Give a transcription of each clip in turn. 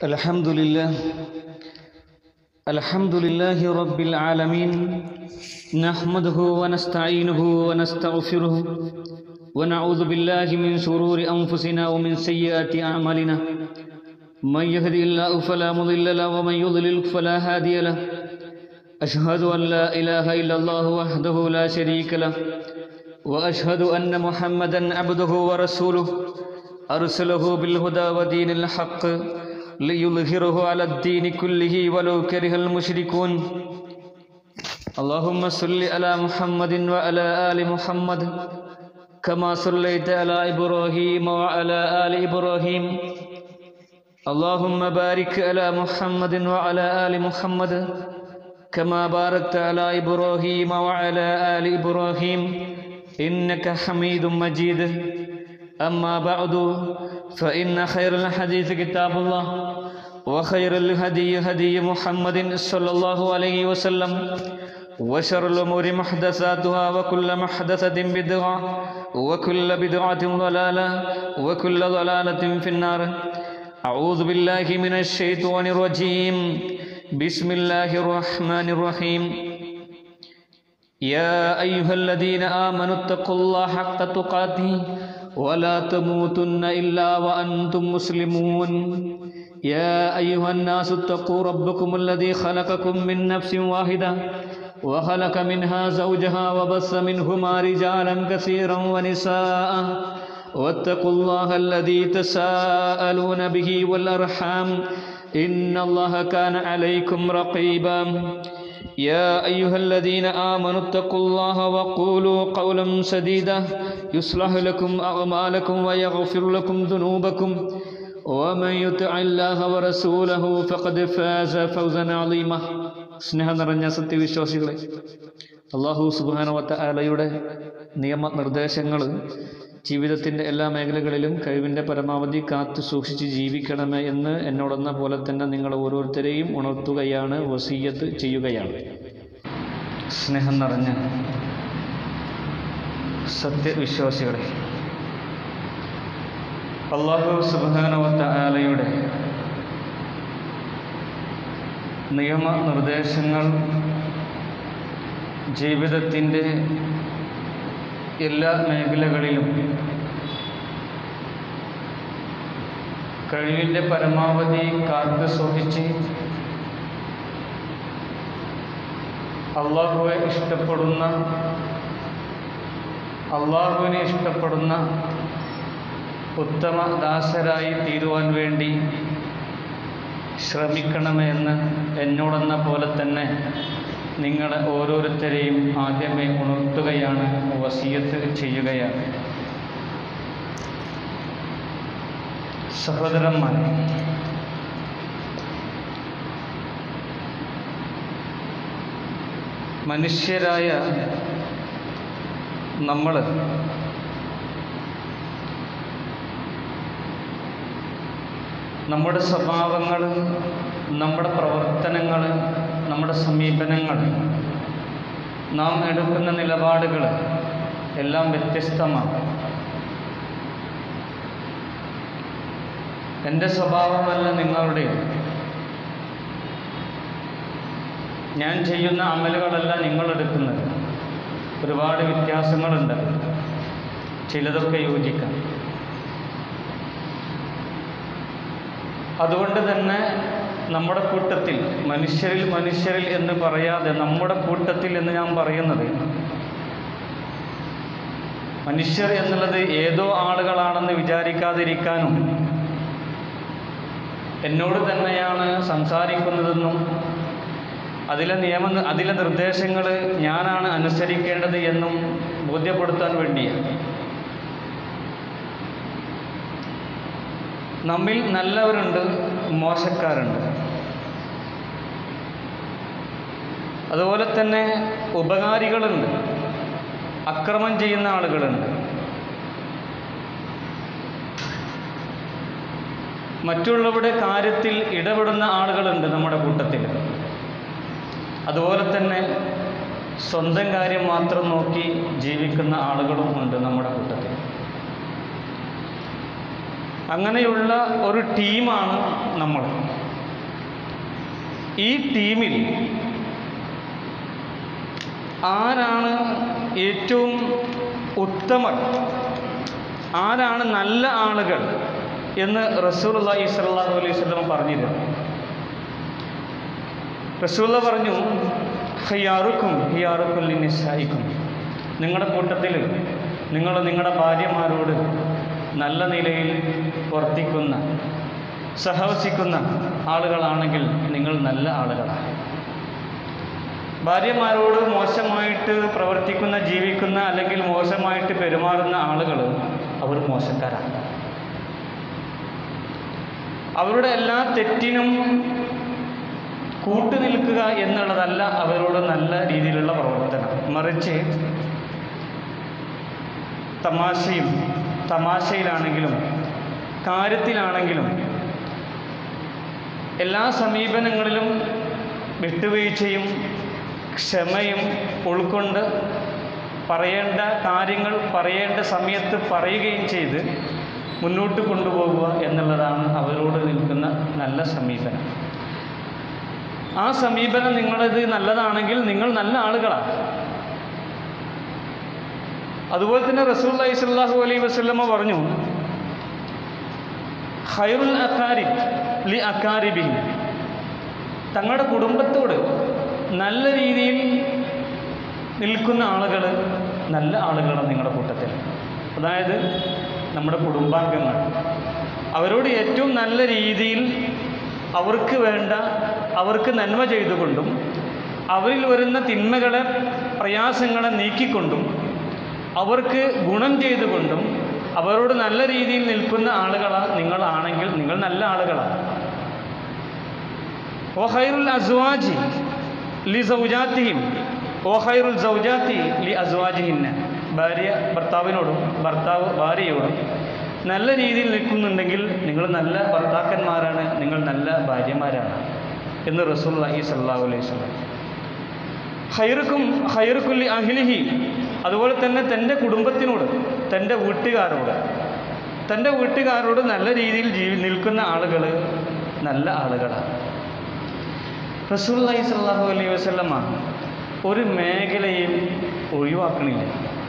الحمد لله الحمد لله رب العالمين نحمده ونستعينه ونستغفره ونعوذ بالله من شرور أنفسنا ومن سيئات أعمالنا من يهدي الله فلا مضل له ومن يضلل فلا هادي له أشهد أن لا إله إلا الله وحده لا شريك له وأشهد أن محمدا عبده ورسوله أرسله بالهدى ودين الحق ليظهره على الدين كله ولو كره المشركون اللهم صل على محمد وعلى آل محمد كما صليت على إبراهيم وعلى آل إبراهيم اللهم بارك على محمد وعلى آل محمد كما باركت على إبراهيم وعلى آل إبراهيم إنك حميد مجيد أما بعد فإن خير الحديث كتاب الله وخير الهدي هدي محمد صلى الله عليه وسلم وشر الأمور محدثاتها وكل محدثة بدعة وكل بدعة ضلالة وكل ضلالة في النار أعوذ بالله من الشيطان الرجيم بسم الله الرحمن الرحيم يا أيها الذين آمنوا اتقوا الله حق تقاته ولا تموتن إلا وأنتم مسلمون يا أيها الناس اتقوا ربكم الذي خلقكم من نفس واحدة وخلق منها زوجها وبث منهما رجالا كثيرا ونساء واتقوا الله الذي تساءلون به والأرحام إن الله كان عليكم رقيبا يا أيها الذين آمنوا اتقوا الله وقولوا قولا سديدا يصلح لكم أعمالكم ويغفر لكم ذنوبكم ومن يطع الله ورسوله فقد فاز فوزا عظيما സ്നേഹം നിറഞ്ഞ സത്യവിശ്വാസികളെ അള്ളാഹു സുബാനവത്ത ആലയുടെ നിയമനിർദ്ദേശങ്ങൾ ജീവിതത്തിൻ്റെ എല്ലാ മേഖലകളിലും കഴിവിൻ്റെ പരമാവധി കാത്തു സൂക്ഷിച്ച് ജീവിക്കണമേ എന്ന് എന്നോടെന്ന പോലെ തന്നെ നിങ്ങൾ ഓരോരുത്തരെയും ഉണർത്തുകയാണ് വസീയത്ത് ചെയ്യുകയാണ് സ്നേഹം നിറഞ്ഞ സത്യവിശ്വാസികളെ അള്ളാഹു സുബാനവത്ത ആലയുടെ നിയമനിർദ്ദേശങ്ങൾ ജീവിതത്തിൻ്റെ എല്ലാ മേഖലകളിലും കഴിവിൻ്റെ പരമാവധി കാത്തു സൂക്ഷിച്ച് അള്ളാഹുവെ ഇഷ്ടപ്പെടുന്ന അള്ളാഹുവിനെ ഇഷ്ടപ്പെടുന്ന ഉത്തമ ദാസരായി തീരുവാൻ വേണ്ടി ശ്രമിക്കണമെന്ന് എന്നോടെന്ന പോലെ തന്നെ നിങ്ങളെ ഓരോരുത്തരെയും ആദ്യമേ ഉണർത്തുകയാണ് വസീയത്ത് ചെയ്യുകയാണ് സഹോദരന്മാരെ മനുഷ്യരായ നമ്മൾ നമ്മുടെ സ്വഭാവങ്ങൾ നമ്മുടെ പ്രവർത്തനങ്ങൾ നമ്മുടെ സമീപനങ്ങൾ നാം എടുക്കുന്ന നിലപാടുകൾ എല്ലാം വ്യത്യസ്തമാണ് എൻ്റെ സ്വഭാവമല്ല നിങ്ങളുടെ ഞാൻ ചെയ്യുന്ന അമലുകളല്ല നിങ്ങളെടുക്കുന്നത് ഒരുപാട് വ്യത്യാസങ്ങളുണ്ട് ചിലതൊക്കെ യോജിക്കാം അതുകൊണ്ട് തന്നെ നമ്മുടെ കൂട്ടത്തിൽ മനുഷ്യരിൽ മനുഷ്യരിൽ എന്ന് പറയാതെ നമ്മുടെ കൂട്ടത്തിൽ എന്ന് ഞാൻ പറയുന്നത് മനുഷ്യർ എന്നുള്ളത് ഏതോ ആളുകളാണെന്ന് വിചാരിക്കാതിരിക്കാനും എന്നോട് തന്നെയാണ് സംസാരിക്കുന്നതെന്നും അതിലെ നിയമ അതിലെ നിർദ്ദേശങ്ങൾ ഞാനാണ് അനുസരിക്കേണ്ടത് എന്നും ബോധ്യപ്പെടുത്താൻ വേണ്ടിയാണ് നമ്മിൽ നല്ലവരുണ്ട് മോശക്കാരുണ്ട് അതുപോലെ തന്നെ ഉപകാരികളുണ്ട് അക്രമം ചെയ്യുന്ന ആളുകളുണ്ട് മറ്റുള്ളവരുടെ കാര്യത്തിൽ ഇടപെടുന്ന ആളുകളുണ്ട് നമ്മുടെ കൂട്ടത്തിൽ അതുപോലെ തന്നെ സ്വന്തം കാര്യം മാത്രം നോക്കി ജീവിക്കുന്ന ആളുകളും ഉണ്ട് നമ്മുടെ കൂട്ടത്തിൽ അങ്ങനെയുള്ള ഒരു ടീമാണ് നമ്മൾ ഈ ടീമിൽ ആരാണ് ഏറ്റവും ഉത്തമർ ആരാണ് നല്ല ആളുകൾ എന്ന് റസൂലുള്ളാഹി സ്വല്ലല്ലാഹു അലൈഹി വസല്ലം പറഞ്ഞിരുന്നു റസൂല പറഞ്ഞു ഹിയാറുക്കും ഹിയാറുക്കും ലിനിസായിക്കും നിങ്ങളുടെ കൂട്ടത്തിൽ നിങ്ങൾ നിങ്ങളുടെ ഭാര്യമാരോട് നല്ല നിലയിൽ വർദ്ധിക്കുന്ന സഹവസിക്കുന്ന ആളുകളാണെങ്കിൽ നിങ്ങൾ നല്ല ആളുകളാണ് ഭാര്യമാരോട് മോശമായിട്ട് പ്രവർത്തിക്കുന്ന ജീവിക്കുന്ന അല്ലെങ്കിൽ മോശമായിട്ട് പെരുമാറുന്ന ആളുകൾ അവർ മോശക്കാരാണ് അവരുടെ എല്ലാ തെറ്റിനും കൂട്ടുനിൽക്കുക എന്നുള്ളതല്ല അവരോട് നല്ല രീതിയിലുള്ള പ്രവർത്തനം മറിച്ച് തമാശയും തമാശയിലാണെങ്കിലും കാര്യത്തിലാണെങ്കിലും എല്ലാ സമീപനങ്ങളിലും വിട്ടുവീഴ്ചയും ക്ഷമയും ഉൾക്കൊണ്ട് പറയേണ്ട കാര്യങ്ങൾ പറയേണ്ട സമയത്ത് പറയുകയും ചെയ്ത് മുന്നോട്ട് കൊണ്ടുപോകുക എന്നുള്ളതാണ് അവരോട് നിൽക്കുന്ന നല്ല സമീപനം ആ സമീപനം നിങ്ങളത് നല്ലതാണെങ്കിൽ നിങ്ങൾ നല്ല ആളുകളാണ് അതുപോലെ തന്നെ റസൂൽ അലൈഹി സ്വല്ലാഹു അലൈഹി വസ്ലമ പറഞ്ഞു ഖൈറുൽ അക്കാരി ലി അക്കാരിബി തങ്ങളുടെ കുടുംബത്തോട് നല്ല രീതിയിൽ നിൽക്കുന്ന ആളുകൾ നല്ല ആളുകളാണ് നിങ്ങളുടെ കൂട്ടത്തിൽ അതായത് നമ്മുടെ കുടുംബാംഗങ്ങൾ അവരോട് ഏറ്റവും നല്ല രീതിയിൽ അവർക്ക് വേണ്ട അവർക്ക് നന്മ ചെയ്തുകൊണ്ടും അവരിൽ വരുന്ന തിന്മകളെ പ്രയാസങ്ങളെ നീക്കിക്കൊണ്ടും അവർക്ക് ഗുണം ചെയ്തുകൊണ്ടും അവരോട് നല്ല രീതിയിൽ നിൽക്കുന്ന ആളുകളാണ് നിങ്ങളാണെങ്കിൽ നിങ്ങൾ നല്ല ആളുകളാണ് ഓഹൈറുൽ അസ്വാജി ലി സൗജാത്തിഹിം ഓഹൈറുൽ സൗജാത്തി ലി അസ്വാജിഹിന്ന ഭാര്യ ഭർത്താവിനോടും ഭർത്താവ് ഭാര്യയോടും നല്ല രീതിയിൽ നിൽക്കുന്നുണ്ടെങ്കിൽ നിങ്ങൾ നല്ല ഭർത്താക്കന്മാരാണ് നിങ്ങൾ നല്ല ഭാര്യമാരാണ് എന്ന് റസൂൽ ഈ സല്ലാഹു അലൈഹി സ്വലം ഹൈറുക്കും ഹൈറുക്കുല്ലി അഹിലിഹി അതുപോലെ തന്നെ തൻ്റെ കുടുംബത്തിനോട് തൻ്റെ വീട്ടുകാരോട് തൻ്റെ വീട്ടുകാരോട് നല്ല രീതിയിൽ ജീവി നിൽക്കുന്ന ആളുകൾ നല്ല ആളുകളാണ് റസൂല്ലി സല്ലാഹു അലൈഹി വസ്ലമ ഒരു മേഖലയും ഒഴിവാക്കണില്ല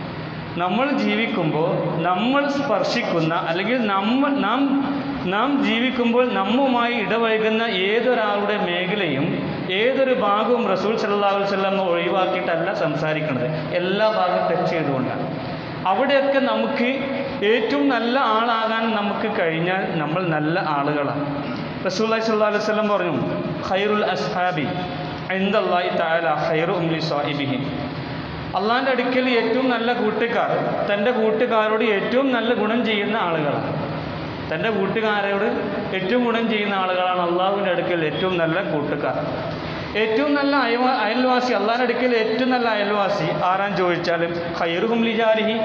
നമ്മൾ ജീവിക്കുമ്പോൾ നമ്മൾ സ്പർശിക്കുന്ന അല്ലെങ്കിൽ നമ്മൾ നാം നാം ജീവിക്കുമ്പോൾ നമ്മുമായി ഇടപഴകുന്ന ഏതൊരാളുടെ മേഖലയും ഏതൊരു ഭാഗവും റസൂൽ സല്ലാഹു വല്ലം ഒഴിവാക്കിയിട്ടല്ല സംസാരിക്കുന്നത് എല്ലാ ഭാഗവും ടച്ച് ചെയ്തുകൊണ്ടാണ് അവിടെയൊക്കെ നമുക്ക് ഏറ്റവും നല്ല ആളാകാൻ നമുക്ക് കഴിഞ്ഞാൽ നമ്മൾ നല്ല ആളുകളാണ് റസൂൽ സല്ലാ അലൈഹി വല്ലം പറഞ്ഞു ഖൈറുൽ അസ്ഹാബി എന്തല്ലായി താല ഖൈറു ഉംലി സ്വാഹിബിഹി അള്ളാൻ്റെ അടുക്കൽ ഏറ്റവും നല്ല കൂട്ടുകാർ തൻ്റെ കൂട്ടുകാരോട് ഏറ്റവും നല്ല ഗുണം ചെയ്യുന്ന ആളുകളാണ് തൻ്റെ കൂട്ടുകാരോട് ഏറ്റവും ഗുണം ചെയ്യുന്ന ആളുകളാണ് അള്ളാഹുവിൻ്റെ അടുക്കൽ ഏറ്റവും നല്ല കൂട്ടുകാർ ഏറ്റവും നല്ല അയവ അയൽവാസി അള്ളാഹിൻ്റെ അടുക്കൽ ഏറ്റവും നല്ല അയൽവാസി ആരാൻ ചോദിച്ചാലും ഹൈറുഹും ലിജാരിഹി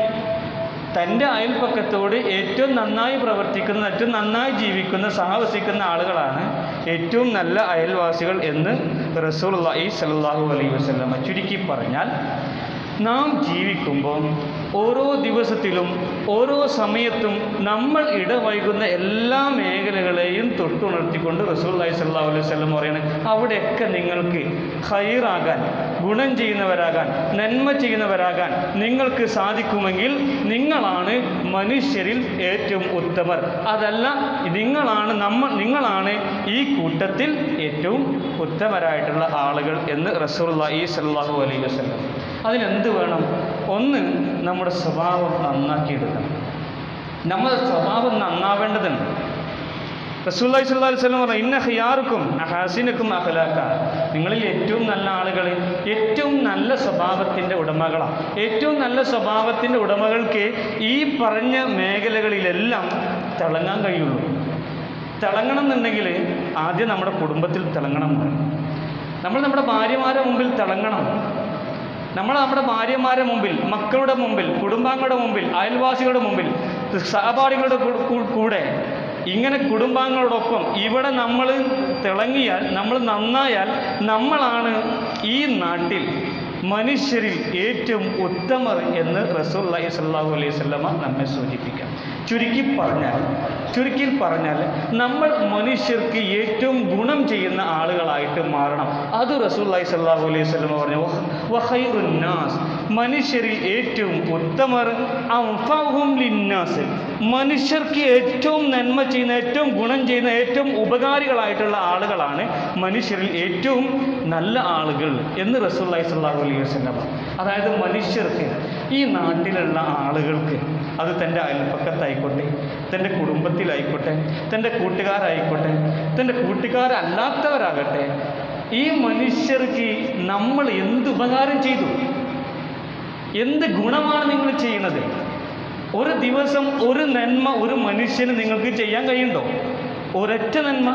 തൻ്റെ അയൽപ്പക്കത്തോട് ഏറ്റവും നന്നായി പ്രവർത്തിക്കുന്ന ഏറ്റവും നന്നായി ജീവിക്കുന്ന സഹവസിക്കുന്ന ആളുകളാണ് ഏറ്റവും നല്ല അയൽവാസികൾ എന്ന് റസൂൽ അള്ളാഹി സല്ലാഹു അലൈഹി വസ്ലമ ചുരുക്കി പറഞ്ഞാൽ നാം ജീവിക്കുമ്പോൾ ഓരോ ദിവസത്തിലും ഓരോ സമയത്തും നമ്മൾ ഇടവൈകുന്ന എല്ലാ മേഖലകളെയും തൊട്ടുണർത്തിക്കൊണ്ട് റസൂല്ലായി സല്ലാ അലൈഹി സ്വലം പറയുന്നത് അവിടെയൊക്കെ നിങ്ങൾക്ക് ഹൈറാകാൻ ഗുണം ചെയ്യുന്നവരാകാൻ നന്മ ചെയ്യുന്നവരാകാൻ നിങ്ങൾക്ക് സാധിക്കുമെങ്കിൽ നിങ്ങളാണ് മനുഷ്യരിൽ ഏറ്റവും ഉത്തമർ അതല്ല നിങ്ങളാണ് നമ്മൾ നിങ്ങളാണ് ഈ കൂട്ടത്തിൽ ഏറ്റവും ഉത്തമരായിട്ടുള്ള ആളുകൾ എന്ന് റസൂല്ലായി സല്ലാഹു അലൈഹി വസ്ലം അതിനെന്ത് വേണം ഒന്ന് നമ്മുടെ സ്വഭാവം നന്നാക്കിയെടുക്കണം നമ്മുടെ സ്വഭാവം നന്നാവേണ്ടതുണ്ട് റസൂല്ലായി സ്വല്ലാ വല്ലം പറഞ്ഞു ഇന്ന ഹിയാർക്കും അഹാസിനക്കും അഖലാക്ക നിങ്ങളിൽ ഏറ്റവും നല്ല ആളുകൾ ഏറ്റവും നല്ല സ്വഭാവത്തിൻ്റെ ഉടമകളാണ് ഏറ്റവും നല്ല സ്വഭാവത്തിൻ്റെ ഉടമകൾക്ക് ഈ പറഞ്ഞ മേഖലകളിലെല്ലാം തിളങ്ങാൻ കഴിയുള്ളൂ തിളങ്ങണം എന്നുണ്ടെങ്കിൽ ആദ്യം നമ്മുടെ കുടുംബത്തിൽ തിളങ്ങണം നമ്മൾ നമ്മുടെ ഭാര്യമാരുടെ മുമ്പിൽ തിളങ്ങണം നമ്മൾ നമ്മുടെ ഭാര്യമാരുടെ മുമ്പിൽ മക്കളുടെ മുമ്പിൽ കുടുംബാംഗങ്ങളുടെ മുമ്പിൽ അയൽവാസികളുടെ മുമ്പിൽ സഹപാഠികളുടെ കൂടെ ഇങ്ങനെ കുടുംബാംഗങ്ങളോടൊപ്പം ഇവിടെ നമ്മൾ തിളങ്ങിയാൽ നമ്മൾ നന്നായാൽ നമ്മളാണ് ഈ നാട്ടിൽ മനുഷ്യരിൽ ഏറ്റവും ഉത്തമർ എന്ന് റസൂൽ അലൈഹി സ്വല്ലാഹു അലൈഹി സ്വല്ലമ നമ്മെ സൂചിപ്പിക്കാം ചുരുക്കി പറഞ്ഞാൽ ചുരുക്കിയിൽ പറഞ്ഞാൽ നമ്മൾ മനുഷ്യർക്ക് ഏറ്റവും ഗുണം ചെയ്യുന്ന ആളുകളായിട്ട് മാറണം അത് റസൂല്ലി സല്ലാഹു അലൈഹി സ്വലം പറഞ്ഞു വഹൈറുന്നാസ് മനുഷ്യരിൽ ഏറ്റവും ഉത്തമർ അംഫഹും ലിന്നാസ് മനുഷ്യർക്ക് ഏറ്റവും നന്മ ചെയ്യുന്ന ഏറ്റവും ഗുണം ചെയ്യുന്ന ഏറ്റവും ഉപകാരികളായിട്ടുള്ള ആളുകളാണ് മനുഷ്യരിൽ ഏറ്റവും നല്ല ആളുകൾ എന്ന് റസൂല്ലി സല്ലാഹു അലൈഹി വസ്ലം അതായത് മനുഷ്യർക്ക് ഈ നാട്ടിലുള്ള ആളുകൾക്ക് അത് തൻ്റെ അയൽപ്പക്കത്തായിക്കോട്ടെ തൻ്റെ കുടുംബത്തിലായിക്കോട്ടെ തൻ്റെ കൂട്ടുകാരായിക്കോട്ടെ തൻ്റെ കൂട്ടുകാരല്ലാത്തവരാകട്ടെ ഈ മനുഷ്യർക്ക് നമ്മൾ എന്ത് ഉപകാരം ചെയ്തു എന്ത് ഗുണമാണ് നിങ്ങൾ ചെയ്യുന്നത് ഒരു ദിവസം ഒരു നന്മ ഒരു മനുഷ്യന് നിങ്ങൾക്ക് ചെയ്യാൻ കഴിയുണ്ടോ ഒരൊറ്റ നന്മ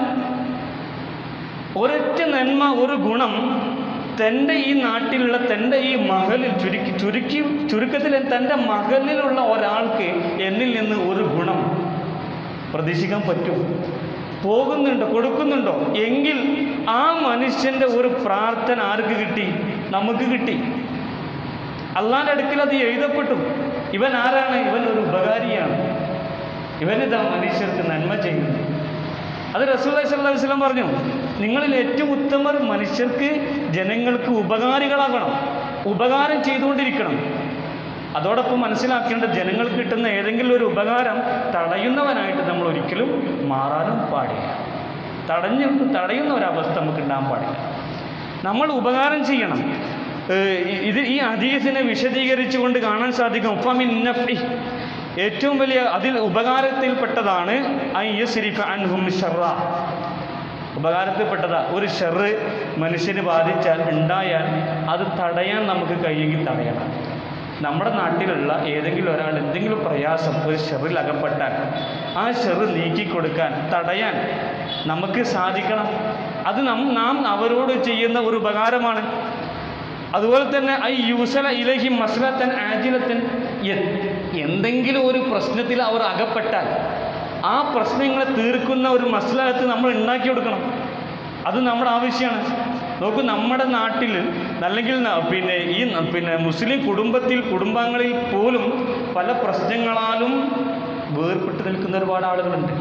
ഒരൊറ്റ നന്മ ഒരു ഗുണം തൻ്റെ ഈ നാട്ടിലുള്ള തൻ്റെ ഈ മകളിൽ ചുരുക്കി ചുരുക്കി ചുരുക്കത്തിൽ തൻ്റെ മകളിലുള്ള ഒരാൾക്ക് എന്നിൽ നിന്ന് ഒരു ഗുണം പ്രതീക്ഷിക്കാൻ പറ്റും പോകുന്നുണ്ടോ കൊടുക്കുന്നുണ്ടോ എങ്കിൽ ആ മനുഷ്യൻ്റെ ഒരു പ്രാർത്ഥന ആർക്ക് കിട്ടി നമുക്ക് കിട്ടി അള്ളാൻ്റെ അടുക്കൽ അത് എഴുതപ്പെട്ടു ഇവൻ ആരാണ് ഇവൻ ഒരു ഉപകാരിയാണ് ഇവനിതാ മനുഷ്യർക്ക് നന്മ ചെയ്യുന്നു അത് റസൂൽ സല്ലല്ലാഹു അലൈഹി വസല്ലം പറഞ്ഞു നിങ്ങളിൽ ഏറ്റവും ഉത്തമർ മനുഷ്യർക്ക് ജനങ്ങൾക്ക് ഉപകാരികളാകണം ഉപകാരം ചെയ്തുകൊണ്ടിരിക്കണം അതോടൊപ്പം മനസ്സിലാക്കേണ്ട ജനങ്ങൾക്ക് കിട്ടുന്ന ഏതെങ്കിലും ഒരു ഉപകാരം തടയുന്നവനായിട്ട് നമ്മൾ ഒരിക്കലും മാറാനും പാടില്ല തടഞ്ഞു തടയുന്ന ഒരവസ്ഥ നമുക്ക് ഉണ്ടാകാൻ പാടില്ല നമ്മൾ ഉപകാരം ചെയ്യണം ഏഹ് ഇത് ഈ ഹദീസിനെ വിശദീകരിച്ചുകൊണ്ട് കാണാൻ സാധിക്കും ഫമിൻ നഫ്ഇ. ഏറ്റവും വലിയ അതിൽ ഉപകാരത്തിൽപ്പെട്ടതാണ് ഐ യസ്രിഫ അൻഹും ഷർറ ഉപകാരത്തിൽപ്പെട്ടതാ ഒരു ഷെറ് മനുഷ്യന് ബാധിച്ചാൽ ഉണ്ടായാൽ അത് തടയാൻ നമുക്ക് കഴിയെങ്കിൽ തടയണം നമ്മുടെ നാട്ടിലുള്ള ഏതെങ്കിലും ഒരാൾ എന്തെങ്കിലും പ്രയാസം ഒരു ഷെറിൽ അകപ്പെട്ടാൽ ആ ഷെറ് നീക്കിക്കൊടുക്കാൻ തടയാൻ നമുക്ക് സാധിക്കണം അത് നം നാം അവരോട് ചെയ്യുന്ന ഒരു ഉപകാരമാണ് അതുപോലെ തന്നെ ഐ യൂസല ഇലഹി മസ്ലത്തൻ ആജിലത്തൻ എ- എന്തെങ്കിലും ഒരു പ്രശ്നത്തിൽ അവർ അകപ്പെട്ടാൽ ആ പ്രശ്നങ്ങളെ തീർക്കുന്ന ഒരു മസ്ലഹത്ത് നമ്മൾ ഉണ്ടാക്കി കൊടുക്കണം അത് നമ്മുടെ ആവശ്യമാണ് നോക്കൂ നമ്മുടെ നാട്ടിൽ അല്ലെങ്കിൽ ന- പിന്നെ ഈ ന- പിന്നെ മുസ്ലിം കുടുംബത്തിൽ കുടുംബങ്ങളിൽ പോലും പല പ്രശ്നങ്ങളാലും വേർപെട്ട് നിൽക്കുന്ന ഒരുപാട് ആളുകളുണ്ട്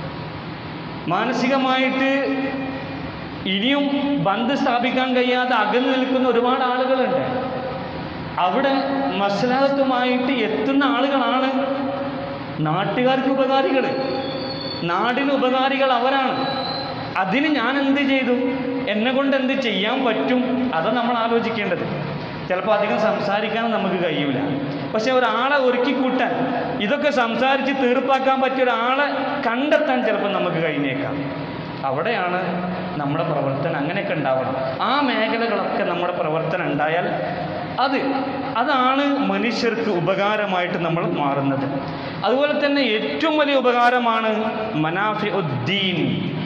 മാനസികമായിട്ട് ഇനിയും ബന്ധം സ്ഥാപിക്കാൻ കഴിയാതെ അകന്നു നിൽക്കുന്ന ഒരുപാട് ആളുകളുണ്ട് അവിടെ മസലാഹത്തുമായിട്ട് എത്തുന്ന ആളുകളാണ് നാട്ടുകാർക്ക് ഉപകാരികൾ നാടിന് ഉപകാരികൾ അവരാണ് അതിന് ഞാൻ എന്ത് ചെയ്തു എന്നെ കൊണ്ട് എന്ത് ചെയ്യാൻ പറ്റും അതാണ് നമ്മൾ ആലോചിക്കേണ്ടത് ചിലപ്പോൾ അധികം സംസാരിക്കാൻ നമുക്ക് കഴിയൂല പക്ഷെ ഒരാളെ ഒരുക്കി കൂട്ടാൻ ഇതൊക്കെ സംസാരിച്ച് തീർപ്പാക്കാൻ പറ്റിയ ഒരാളെ കണ്ടെത്താൻ ചിലപ്പോൾ നമുക്ക് കഴിഞ്ഞേക്കാം അവിടെയാണ് നമ്മുടെ പ്രവർത്തനം അങ്ങനെയൊക്കെ ഉണ്ടാവണം ആ മേഖലകളൊക്കെ നമ്മുടെ പ്രവർത്തനം ഉണ്ടായാൽ അത് അതാണ് മനുഷ്യർക്ക് ഉപകാരമായിട്ട് നമ്മൾ മാറുന്നത് അതുപോലെ തന്നെ ഏറ്റവും വലിയ ഉപകാരമാണ് മനാഫി ഉദ്ദീൻ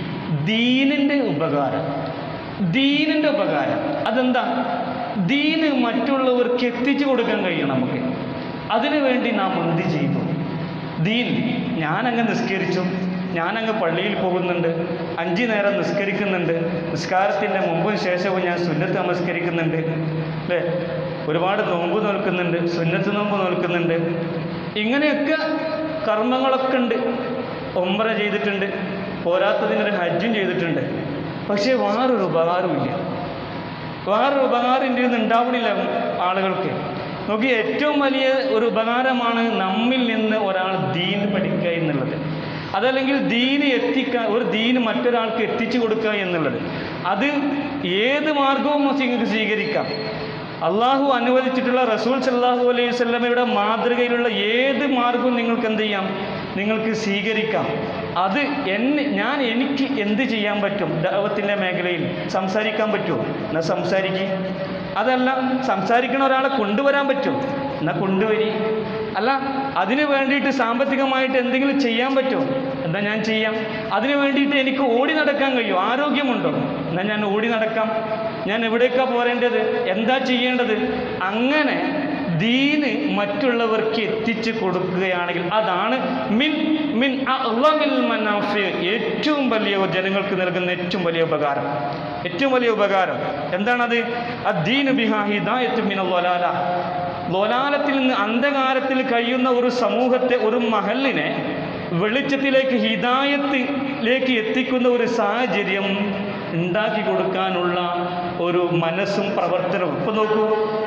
ദീനിൻ്റെ ഉപകാരം ദീനിൻ്റെ ഉപകാരം അതെന്താ ദീന് മറ്റുള്ളവർക്ക് എത്തിച്ചു കൊടുക്കാൻ കഴിയും നമുക്ക് അതിനു വേണ്ടി നാം എന്ത് ചെയ്തു ദീൻ ഞാനങ്ങ് നിസ്കരിച്ചു ഞാനങ്ങ് പള്ളിയിൽ പോകുന്നുണ്ട് അഞ്ച് നേരം നിസ്കരിക്കുന്നുണ്ട് നിസ്കാരത്തിൻ്റെ മുമ്പും ശേഷവും ഞാൻ സുന്നത്ത് നമസ്കരിക്കുന്നുണ്ട് അല്ലേ ഒരുപാട് നോമ്പ് നോൽക്കുന്നുണ്ട് സുന്നത്ത് നോമ്പ് നോൽക്കുന്നുണ്ട് ഇങ്ങനെയൊക്കെ കർമ്മങ്ങളൊക്കെ ഉണ്ട് ഒമ്പര ചെയ്തിട്ടുണ്ട് പോരാത്തതിനൊരു ഹജ്ജും ചെയ്തിട്ടുണ്ട് പക്ഷേ വേറൊരു ഉപകാരമില്ല വേറൊരു ഉപകാരം ഇന്ത്യയിൽ നിന്ന് ഉണ്ടാവണില്ല ആളുകൾക്ക് നോക്കി ഏറ്റവും വലിയ ഒരു ഉപകാരമാണ് നമ്മിൽ നിന്ന് ഒരാൾ ദീൻ പഠിക്കുക എന്നുള്ളത് അതല്ലെങ്കിൽ ദീന് എത്തിക്കുക ഒരു ദീന് മറ്റൊരാൾക്ക് എത്തിച്ചു കൊടുക്കുക എന്നുള്ളത് അത് ഏത് മാർഗവും നിങ്ങൾക്ക് സ്വീകരിക്കാം അള്ളാഹു അനുവദിച്ചിട്ടുള്ള റസൂൽ സല്ലാഹു അലൈഹി സ്വല്ലമയുടെ മാതൃകയിലുള്ള ഏത് മാർഗവും നിങ്ങൾക്ക് എന്ത് ചെയ്യാം നിങ്ങൾക്ക് സ്വീകരിക്കാം അത് എന്നെ ഞാൻ എനിക്ക് എന്ത് ചെയ്യാൻ പറ്റും ദൈവത്തിൻ്റെ മേഖലയിൽ സംസാരിക്കാൻ പറ്റുമോ എന്നാൽ സംസാരിക്കുക അതല്ല സംസാരിക്കണ ഒരാളെ കൊണ്ടുവരാൻ പറ്റും എന്നാൽ കൊണ്ടുവരി അല്ല അതിന് വേണ്ടിയിട്ട് സാമ്പത്തികമായിട്ട് എന്തെങ്കിലും ചെയ്യാൻ പറ്റുമോ എന്താ ഞാൻ ചെയ്യാം അതിന് വേണ്ടിയിട്ട് എനിക്ക് ഓടി നടക്കാൻ കഴിയുമോ ആരോഗ്യമുണ്ടോ എന്നാൽ ഞാൻ ഓടി നടക്കാം ഞാൻ എവിടേക്കാണ് പോരേണ്ടത് എന്താ ചെയ്യേണ്ടത് അങ്ങനെ ദീന് മറ്റുള്ളവർക്ക് എത്തിച്ചു കൊടുക്കുകയാണെങ്കിൽ അതാണ് മിൻ മിൻ അഅ്ളമിൽ മനാഫി ഏറ്റവും വലിയ ജനങ്ങൾക്ക് നൽകുന്ന ഏറ്റവും വലിയ ഉപകാരം ഏറ്റവും വലിയ ഉപകാരം എന്താണത് അദ്ദീനു ബിഹാ ഹിദായത്തു മിനൽ വലാല ലോലാലത്തിൽ നിന്ന് അന്ധകാരത്തിൽ കഴിയുന്ന ഒരു സമൂഹത്തെ ഒരു മഹലിനെ വെളിച്ചത്തിലേക്ക് ഹിതായത്തിലേക്ക് എത്തിക്കുന്ന ഒരു സാഹചര്യം ഉണ്ടാക്കി കൊടുക്കാനുള്ള ഒരു മനസ്സും പ്രവർത്തനവും ഇപ്പം നോക്കൂ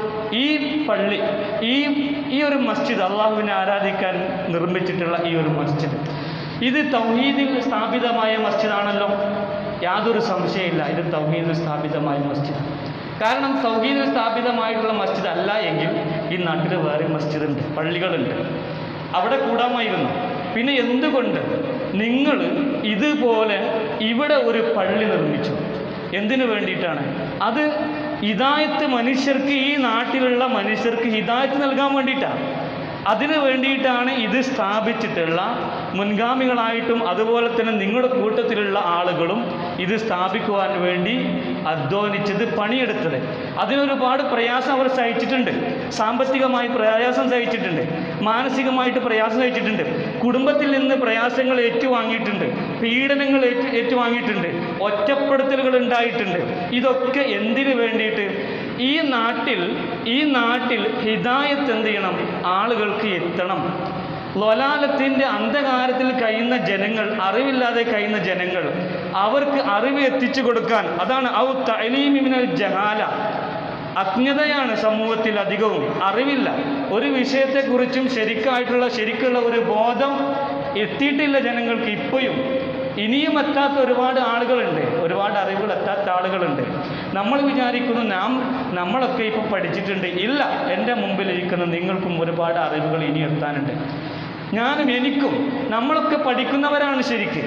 ഈ പള്ളി ഈ ഈ ഒരു മസ്ജിദ് അള്ളാഹുവിനെ ആരാധിക്കാൻ നിർമ്മിച്ചിട്ടുള്ള ഈ ഒരു മസ്ജിദ് ഇത് തൗഹീദിൽ സ്ഥാപിതമായ മസ്ജിദാണല്ലോ യാതൊരു സംശയമില്ല ഇത് തൗഹീദിൽ സ്ഥാപിതമായ മസ്ജിദ് കാരണം തൗഹീദിൽ സ്ഥാപിതമായിട്ടുള്ള മസ്ജിദ് അല്ല എങ്കിൽ ഈ നാട്ടിൽ വേറെ മസ്ജിദുണ്ട് പള്ളികളുണ്ട് അവിടെ കൂടാമായിരുന്നു പിന്നെ എന്തുകൊണ്ട് നിങ്ങൾ ഇതുപോലെ ഇവിടെ ഒരു പള്ളി നിർമ്മിച്ചു എന്തിനു വേണ്ടിയിട്ടാണ് അത് ഹിദായത്ത് മനുഷ്യർക്ക് ഈ നാട്ടിലുള്ള മനുഷ്യർക്ക് ഹിദായത്ത് നൽകാൻ വേണ്ടിയിട്ടാണ് അതിനു വേണ്ടിയിട്ടാണ് ഇത് സ്ഥാപിച്ചിട്ടുള്ള മുൻഗാമികളായിട്ടും അതുപോലെ തന്നെ നിങ്ങളുടെ കൂട്ടത്തിലുള്ള ആളുകളും ഇത് സ്ഥാപിക്കുവാൻ വേണ്ടി അധ്വാനിച്ചത് പണിയെടുത്തത് അതിനൊരുപാട് പ്രയാസം അവർ സഹിച്ചിട്ടുണ്ട് സാമ്പത്തികമായി പ്രയാസം സഹിച്ചിട്ടുണ്ട് മാനസികമായിട്ട് പ്രയാസം സഹിച്ചിട്ടുണ്ട് കുടുംബത്തിൽ നിന്ന് പ്രയാസങ്ങൾ ഏറ്റുവാങ്ങിയിട്ടുണ്ട് പീഡനങ്ങൾ ഏറ്റു ഏറ്റുവാങ്ങിയിട്ടുണ്ട് ഒറ്റപ്പെടുത്തലുകൾ ഉണ്ടായിട്ടുണ്ട് ഇതൊക്കെ എന്തിനു വേണ്ടിയിട്ട് ഈ നാട്ടിൽ ഈ നാട്ടിൽ ഹിദായത്ത് എന്ത് ചെയ്യണം ആളുകൾക്ക് എത്തണം ലൊലാലത്തിൻ്റെ അന്ധകാരത്തിൽ കഴിയുന്ന ജനങ്ങൾ അറിവില്ലാതെ കഴിയുന്ന ജനങ്ങൾ അവർക്ക് അറിവ് എത്തിച്ചു കൊടുക്കാൻ അതാണ് ഔ തലീമിനൽ ജഹാല അജ്ഞതയാണ് സമൂഹത്തിൽ അധികവും അറിവില്ല ഒരു വിഷയത്തെക്കുറിച്ചും ശരിക്കായിട്ടുള്ള ശരിക്കുള്ള ഒരു ബോധം എത്തിയിട്ടില്ല ജനങ്ങൾക്ക് ഇപ്പോഴും ഇനിയും എത്താത്ത ഒരുപാട് ആളുകളുണ്ട് ഒരുപാട് അറിവുകൾ എത്താത്ത ആളുകളുണ്ട് നമ്മൾ വിചാരിക്കുന്നു നാം നമ്മളൊക്കെ ഇപ്പോൾ പഠിച്ചിട്ടുണ്ട് ഇല്ല എൻ്റെ മുമ്പിലിരിക്കുന്ന നിങ്ങൾക്കും ഒരുപാട് അറിവുകൾ ഇനി എത്താനുണ്ട് ഞാനും എനിക്കും നമ്മളൊക്കെ പഠിക്കുന്നവരാണ് ശരിക്ക്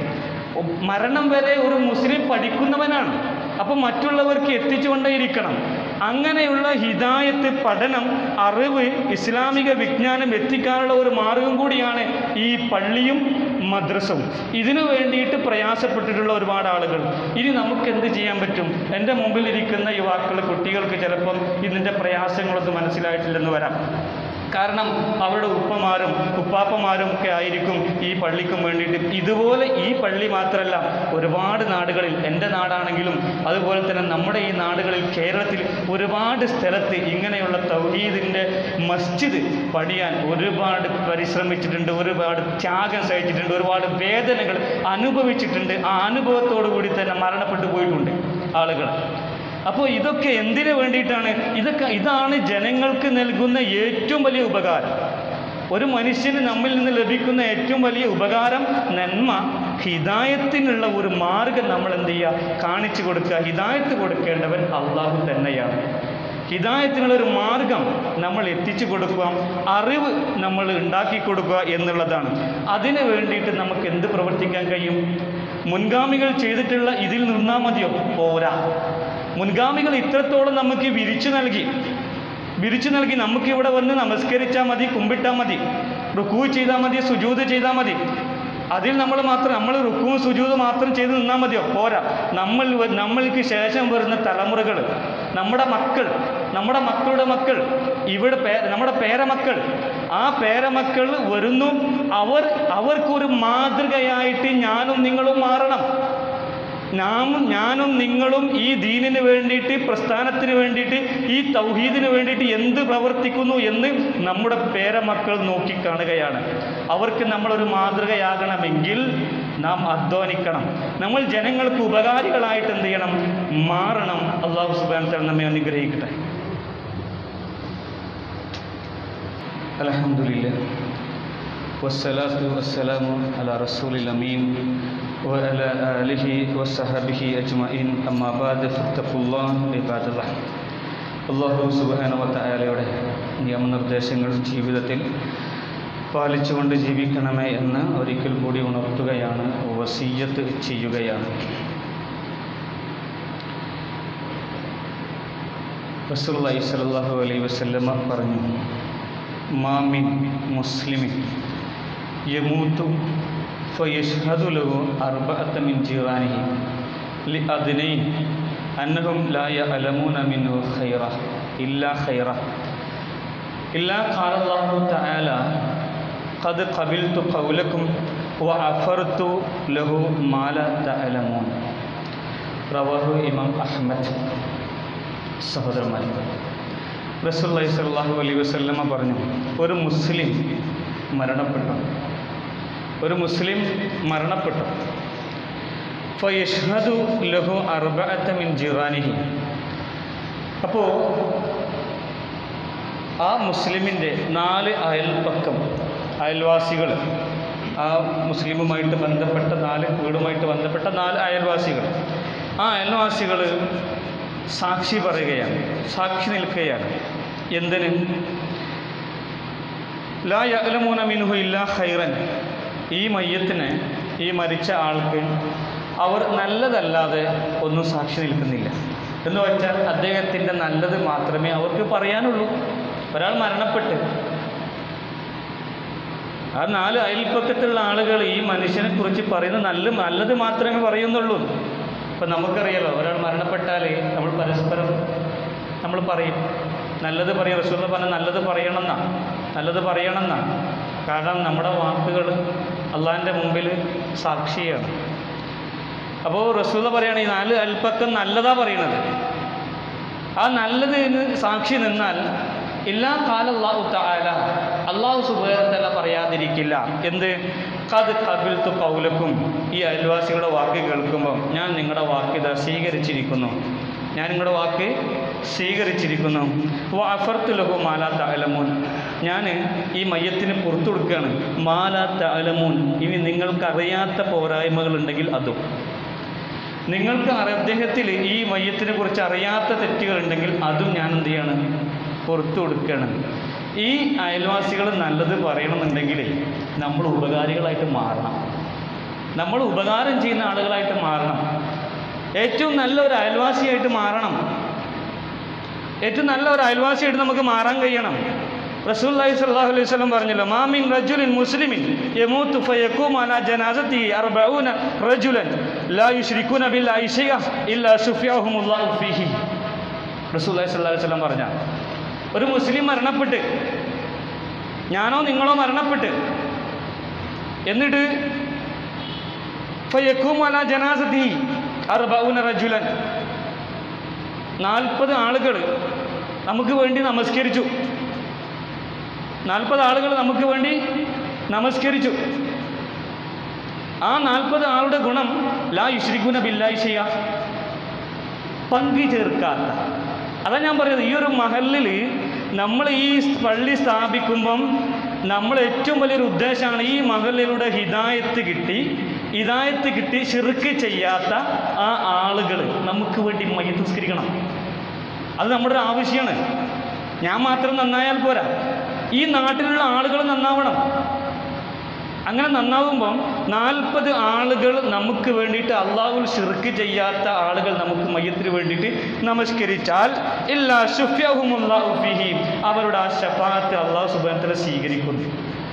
മരണം വരെ ഒരു മുസ്ലിം പഠിക്കുന്നവനാണ് അപ്പം മറ്റുള്ളവർക്ക് എത്തിച്ചുകൊണ്ടേയിരിക്കണം അങ്ങനെയുള്ള ഹിദായത്ത് പഠനം അറിവ് ഇസ്ലാമിക വിജ്ഞാനം എത്തിക്കാനുള്ള ഒരു മാർഗം കൂടിയാണ് ഈ പള്ളിയും മദ്രസവും ഇതിനു വേണ്ടിയിട്ട് പ്രയാസപ്പെട്ടിട്ടുള്ള ഒരുപാട് ആളുകൾ ഇനി നമുക്ക് എന്ത് ചെയ്യാൻ പറ്റും എൻ്റെ മുമ്പിൽ ഇരിക്കുന്ന യുവാക്കൾ കുട്ടികൾക്ക് ചിലപ്പം ഇതിൻ്റെ പ്രയാസങ്ങളൊന്നും മനസ്സിലായിട്ടില്ലെന്ന് വരാം കാരണം അവരുടെ ഉപ്പമാരും ഉപ്പാപ്പമാരും ഒക്കെ ആയിരിക്കും ഈ പള്ളിക്കും വേണ്ടിയിട്ട് ഇതുപോലെ ഈ പള്ളി മാത്രമല്ല ഒരുപാട് നാടുകളിൽ എൻ്റെ നാടാണെങ്കിലും അതുപോലെ തന്നെ നമ്മുടെ ഈ നാടുകളിൽ കേരളത്തിൽ ഒരുപാട് സ്ഥലത്ത് ഇങ്ങനെയുള്ള തൗഹീദിൻ്റെ മസ്ജിദ് പണിയാൻ ഒരുപാട് പരിശ്രമിച്ചിട്ടുണ്ട് ഒരുപാട് ത്യാഗം സഹിച്ചിട്ടുണ്ട് ഒരുപാട് വേദനകൾ അനുഭവിച്ചിട്ടുണ്ട് ആ അനുഭവത്തോടു കൂടി തന്നെ മരണപ്പെട്ടു പോയിട്ടുണ്ട് ആളുകൾ അപ്പോൾ ഇതൊക്കെ എന്തിനു വേണ്ടിയിട്ടാണ് ഇതൊക്കെ ഇതാണ് ജനങ്ങൾക്ക് നൽകുന്ന ഏറ്റവും വലിയ ഉപകാരം ഒരു മനുഷ്യന് നമ്മിൽ നിന്ന് ലഭിക്കുന്ന ഏറ്റവും വലിയ ഉപകാരം നന്മ ഹിദായത്തിനുള്ള ഒരു മാർഗം നമ്മൾ എന്ത് ചെയ്യുക കാണിച്ചു കൊടുക്കുക ഹിദായത്ത് കൊടുക്കേണ്ടവൻ അള്ളാഹു തന്നെയാണ് ഹിദായത്തിനുള്ള ഒരു മാർഗം നമ്മൾ എത്തിച്ചു കൊടുക്കുക അറിവ് നമ്മൾ ഉണ്ടാക്കി കൊടുക്കുക എന്നുള്ളതാണ് അതിന് വേണ്ടിയിട്ട് നമുക്ക് എന്ത് പ്രവർത്തിക്കാൻ കഴിയും മുൻഗാമികൾ ചെയ്തിട്ടുള്ള ഇതിൽ നിന്നാൽ മതിയോ പോരാ മുൻഗാമികൾ ഇത്രത്തോളം നമുക്ക് വിരിച്ചു നൽകി വിരിച്ചു നൽകി നമുക്ക് ഇവിടെ വന്ന് നമസ്കരിച്ചാൽ മതി കുമ്പിട്ടാൽ മതി റുക്കൂ ചെയ്താൽ മതി സുജൂത് ചെയ്താൽ മതി അതിൽ നമ്മൾ മാത്രം നമ്മൾ റുക്കുവും സുജൂത് മാത്രം ചെയ്ത് നിന്നാൽ മതിയോ പോരാ നമ്മൾ വ- നമ്മൾക്ക് ശേഷം വരുന്ന തലമുറകൾ നമ്മുടെ മക്കൾ നമ്മുടെ മക്കളുടെ മക്കൾ ഇവിടെ പേ നമ്മുടെ പേരമക്കൾ ആ പേരമക്കൾ വരുന്നു അവർ അവർക്കൊരു മാതൃകയായിട്ട് ഞാനും നിങ്ങളും മാറണം നാം ഞാനും നിങ്ങളും ഈ ദീനിന് വേണ്ടിയിട്ട് പ്രസ്ഥാനത്തിന് വേണ്ടിയിട്ട് ഈ തൗഹീദിന് വേണ്ടിയിട്ട് എന്ത് പ്രവർത്തിക്കുന്നു എന്ന് നമ്മുടെ പേരമക്കൾ നോക്കിക്കാണുകയാണ് അവർക്ക് നമ്മളൊരു മാതൃകയാകണമെങ്കിൽ നാം അധ്വാനിക്കണം നമ്മൾ ജനങ്ങൾക്ക് ഉപകാരികളായിട്ട് എന്ത് ചെയ്യണം മാറണം അള്ളാഹു സുബാൻ നമ്മെ അനുഗ്രഹിക്കട്ടെ അലഹമില്ല والصلاة والسلام على رسول الأمين وعلى آله وصحبه أجمعين أما بعد فاتقوا الله عباد الله അള്ളാഹു സുബാനുവത്തായാലയുടെ നിയമനിർദ്ദേശങ്ങൾ ജീവിതത്തിൽ പാലിച്ചുകൊണ്ട് ജീവിക്കണമേ എന്ന് ഒരിക്കൽ കൂടി ഉണർത്തുകയാണ് വസീയത്ത് ചെയ്യുകയാണ് റസൂലുള്ളാഹി സ്വല്ലല്ലാഹു അലൈഹി വസല്ലമ പറഞ്ഞു മാമിൻ മുസ്ലിമിൻ യമൂത്തു ഫയഷ്ഹദു ലഹു അർബഅത മിൻ ജീറാനിഹി ലിഅദ്നൈൻ അന്നഹും ലാ യഅലമൂന മിൻഹു ഖൈറ ഇല്ലാ ഖൈറ ഇല്ലാ ഖാല അല്ലാഹു തആല ഖദ് ഖബിൽതു ഖൗലക്കും വഅഫർതു ലഹു മാ ലാ തഅലമൂൻ റവാഹു ഇമാം അഹ്മദ് സഹോദരന്മാരെ റസൂല്ലി സ്വല്ലല്ലാഹു അലൈഹി വസല്ലമ പറഞ്ഞു ഒരു മുസ്ലിം മരണപ്പെട്ടു ഒരു മുസ്ലിം മരണപ്പെട്ടു ഫയഷ്ഹദു ലഹു അർബഅത്ത മിൻ ജിറാനിഹി അപ്പോൾ ആ മുസ്ലിമിൻ്റെ നാല് അയൽപ്പക്കം അയൽവാസികൾ ആ മുസ്ലിമുമായിട്ട് ബന്ധപ്പെട്ട നാല് വീടുമായിട്ട് ബന്ധപ്പെട്ട നാല് അയൽവാസികൾ ആ അയൽവാസികൾ സാക്ഷി പറയുകയാണ് സാക്ഷി നിൽക്കുകയാണ് എന്തിന് ലാ യഅലമൂന മിൻഹു ഇല്ലാ ഖൈറൻ ഈ മയ്യത്തിന് ഈ മരിച്ച ആൾക്ക് അവർ നല്ലതല്ലാതെ ഒന്നും സാക്ഷി നിൽക്കുന്നില്ല എന്ന് വെച്ചാൽ അദ്ദേഹത്തിൻ്റെ നല്ലത് മാത്രമേ അവർക്ക് പറയാനുള്ളൂ ഒരാൾ മരണപ്പെട്ട് ആ നാല് അയൽപ്പക്കത്തുള്ള ആളുകൾ ഈ മനുഷ്യനെ കുറിച്ച് പറയുന്ന നല്ല നല്ലത് മാത്രമേ പറയുന്നുള്ളൂ ഇപ്പം നമുക്കറിയാലോ ഒരാൾ മരണപ്പെട്ടാൽ നമ്മൾ പരസ്പരം നമ്മൾ പറയും നല്ലത് പറയും റസൂല പറഞ്ഞ നല്ലത് പറയണമെന്നാ നല്ലത് പറയണമെന്നാ കാരണം നമ്മുടെ വാക്കുകൾ അള്ളാഹിൻ്റെ മുമ്പിൽ സാക്ഷിയാണ് അപ്പോൾ റസൂല പറയുകയാണ് ഈ നാല് അൽപ്പക്കം നല്ലതാ പറയണത് ആ നല്ലതിന് സാക്ഷി നിന്നാൽ എല്ലാ കാല അള്ളാഹു താല അള്ളാഹു സുബേറത്തല്ല പറയാതിരിക്കില്ല എന്ത് കത് കബിൽത്തു കൗലക്കും ഈ അയൽവാസികളുടെ വാക്ക് കേൾക്കുമ്പോൾ ഞാൻ നിങ്ങളുടെ വാക്ക് ഇതാ സ്വീകരിച്ചിരിക്കുന്നു ഞാൻ നിങ്ങളുടെ വാക്ക് സ്വീകരിച്ചിരിക്കുന്നു അഫർത്ത് ലഹു മാലാത്ത അലമൂൻ ഞാൻ ഈ മയ്യത്തിന് പുറത്തു കൊടുക്കുകയാണ് മാലാത്ത അലമൂൻ ഇനി നിങ്ങൾക്കറിയാത്ത പോരായ്മകളുണ്ടെങ്കിൽ അതും നിങ്ങൾക്ക് അറി- അദ്ദേഹത്തിൽ ഈ മയ്യത്തിനെ കുറിച്ച് അറിയാത്ത തെറ്റുകളുണ്ടെങ്കിൽ അതും ഞാൻ എന്ത് ചെയ്യണം പുറത്തു കൊടുക്കണം ഈ അയൽവാസികൾ നല്ലത് പറയണമെന്നുണ്ടെങ്കിൽ നമ്മൾ ഉപകാരികളായിട്ട് മാറണം നമ്മൾ ഉപകാരം ചെയ്യുന്ന ആളുകളായിട്ട് മാറണം ഏറ്റവും നല്ല ഒരു അയൽവാസിയായിട്ട് മാറണം ഏറ്റവും നല്ല ഒരു അയൽവാസിയായിട്ട് നമുക്ക് മാറാൻ കഴിയണം റസൂല്ലാഹി സ്വല്ലല്ലാഹു അലൈഹി വസല്ലം പറഞ്ഞല്ലോ മാമിൻ റജുലിൻ മുസ്ലിമിൻ യമൂതു ഫയഖൂമു അലാ ജനാസതി അർബഊന റജുലൻ ലാ യുശ്രികൂന ബില്ലാഹി ശൈഅ ഇല്ലാ ശുഫിയഹുമുല്ലാഹു ഫീഹി റസൂല്ലാഹി സ്വല്ലല്ലാഹു അലൈഹി വസല്ലം പറഞ്ഞ ഒരു മുസ്ലിം മരണപ്പെട്ട് ഞാനോ നിങ്ങളോ മരണപ്പെട്ട് എന്നിട്ട് ഫയഖൂമു അലാ ജനാസതി അർബഊന റജുലൻ നാൽപ്പത് ആളുകൾ നമുക്ക് വേണ്ടി നമസ്കരിച്ചു നാൽപ്പത് ആളുകൾ നമുക്ക് വേണ്ടി നമസ്കരിച്ചു ആ നാൽപ്പത് ആളുടെ ഗുണം ലാ യുശ്രിക്കുന ബില്ലായി ചെയ്യാ പങ്കു ചേർക്കാത്ത അതാ ഞാൻ പറയുന്നത് ഈ ഒരു മഹലിൽ നമ്മൾ ഈ പള്ളി സ്ഥാപിക്കുമ്പം നമ്മൾ ഏറ്റവും വലിയൊരു ഉദ്ദേശമാണ് ഈ മഹലിലൂടെ ഹിദായത്ത് കിട്ടി ഹിദായത്ത് കിട്ടി ഷിർക്ക് ചെയ്യാത്ത ആ ആളുകൾ നമുക്ക് വേണ്ടി മയ്യത്ത് നിസ്കരിക്കണം അത് നമ്മുടെ ഒരു ആവശ്യമാണ് ഞാൻ മാത്രം നന്നായാൽ പോരാ ഈ നാട്ടിലുള്ള ആളുകൾ നന്നാവണം അങ്ങനെ നന്നാവുമ്പം നാൽപ്പത് ആളുകൾ നമുക്ക് വേണ്ടിയിട്ട് അള്ളാഹുൽ ഷിർക്ക് ചെയ്യാത്ത ആളുകൾ നമുക്ക് മയ്യത്തിന് വേണ്ടിയിട്ട് നമസ്കരിച്ചാൽ ഇല്ലാ ഷുഫ്യഹുമുല്ലാഹു ഫിഹി അവരുടെ ആ ഷഫാത്ത് അള്ളാഹു സുബാനത്തിലെ സ്വീകരിക്കുന്നു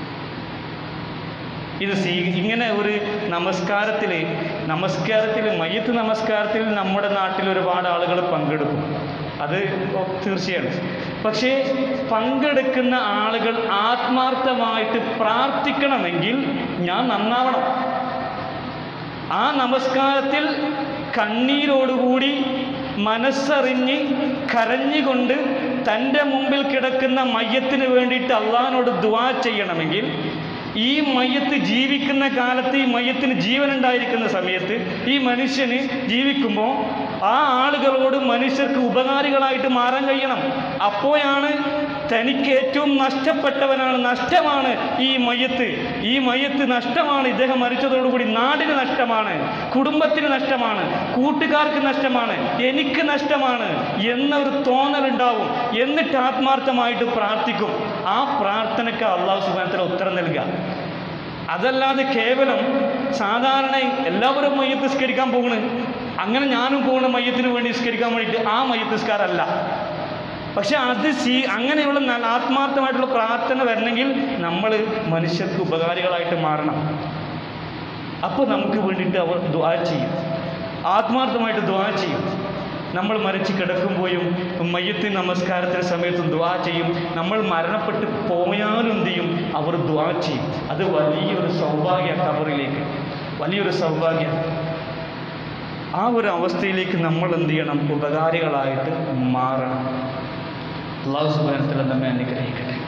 ഇത് സ്വീ ഇങ്ങനെ ഒരു നമസ്കാരത്തിൽ നമസ്കാരത്തിൽ മയ്യത്ത് നമസ്കാരത്തിൽ നമ്മുടെ നാട്ടിൽ ഒരുപാട് ആളുകൾ പങ്കെടുക്കും അത് തീർച്ചയാണ് പക്ഷേ പങ്കെടുക്കുന്ന ആളുകൾ ആത്മാർത്ഥമായിട്ട് പ്രാർത്ഥിക്കണമെങ്കിൽ ഞാൻ നന്നാവണം ആ നമസ്കാരത്തിൽ കണ്ണീരോടുകൂടി മനസ്സറിഞ്ഞ് കരഞ്ഞുകൊണ്ട് തൻ്റെ മുമ്പിൽ കിടക്കുന്ന മയ്യത്തിന് വേണ്ടിയിട്ട് അള്ളാഹിനോട് ദുവാ ചെയ്യണമെങ്കിൽ ഈ മയ്യത്ത് ജീവിക്കുന്ന കാലത്ത് ഈ മയ്യത്തിന് ജീവൻ ഉണ്ടായിരിക്കുന്ന സമയത്ത് ഈ മനുഷ്യന് ജീവിക്കുമ്പോൾ ആ ആളുകളോട് മനുഷ്യർക്ക് ഉപകാരികളായിട്ട് മാറാൻ കഴിയണം അപ്പോഴാണ് തനിക്ക് ഏറ്റവും നഷ്ടപ്പെട്ടവനാണ് നഷ്ടമാണ് ഈ മയ്യത്ത് ഈ മയ്യത്ത് നഷ്ടമാണ് ഇദ്ദേഹം മരിച്ചതോടുകൂടി നാടിന് നഷ്ടമാണ് കുടുംബത്തിന് നഷ്ടമാണ് കൂട്ടുകാർക്ക് നഷ്ടമാണ് എനിക്ക് നഷ്ടമാണ് എന്നൊരു തോന്നലുണ്ടാവും എന്നിട്ട് ആത്മാർത്ഥമായിട്ട് പ്രാർത്ഥിക്കും ആ പ്രാർത്ഥനയ്ക്ക് അള്ളാഹു സുബാനത്തിലെ ഉത്തരം നൽകുക അതല്ലാതെ കേവലം സാധാരണ എല്ലാവരും മയ്യത്ത് നിസ്കരിക്കാൻ പോകണ് അങ്ങനെ ഞാനും പോകണ മയ്യത്തിന് വേണ്ടി നിസ്കരിക്കാൻ വേണ്ടിയിട്ട് ആ മയ്യത്ത് നിസ്കാരമല്ല പക്ഷെ അത് സീ അങ്ങനെയുള്ള നല്ല ആത്മാർത്ഥമായിട്ടുള്ള പ്രാർത്ഥന വരണമെങ്കിൽ നമ്മൾ മനുഷ്യർക്ക് ഉപകാരികളായിട്ട് മാറണം അപ്പോൾ നമുക്ക് വേണ്ടിയിട്ട് അവർ ദ്വാ ചെയ്യും ആത്മാർത്ഥമായിട്ട് ദ്വാ ചെയ്യും നമ്മൾ മരിച്ച് കിടക്കുമ്പോഴും മയ്യത്ത് നമസ്കാരത്തിന് സമയത്തും ദ്വാ ചെയ്യും നമ്മൾ മരണപ്പെട്ട് പോയാലും എന്ത് ചെയ്യും അവർ ദ്വാ ചെയ്യും അത് വലിയൊരു സൗഭാഗ്യ കബറിലേക്ക് വലിയൊരു സൗഭാഗ്യം ആ ഒരു അവസ്ഥയിലേക്ക് നമ്മൾ എന്ത് ചെയ്യണം ഉപകാരികളായിട്ട് മാറണം അള്ളാഹു സുബാനത്തിൽ നമ്മെ അനുഗ്രഹിക്കട്ടെ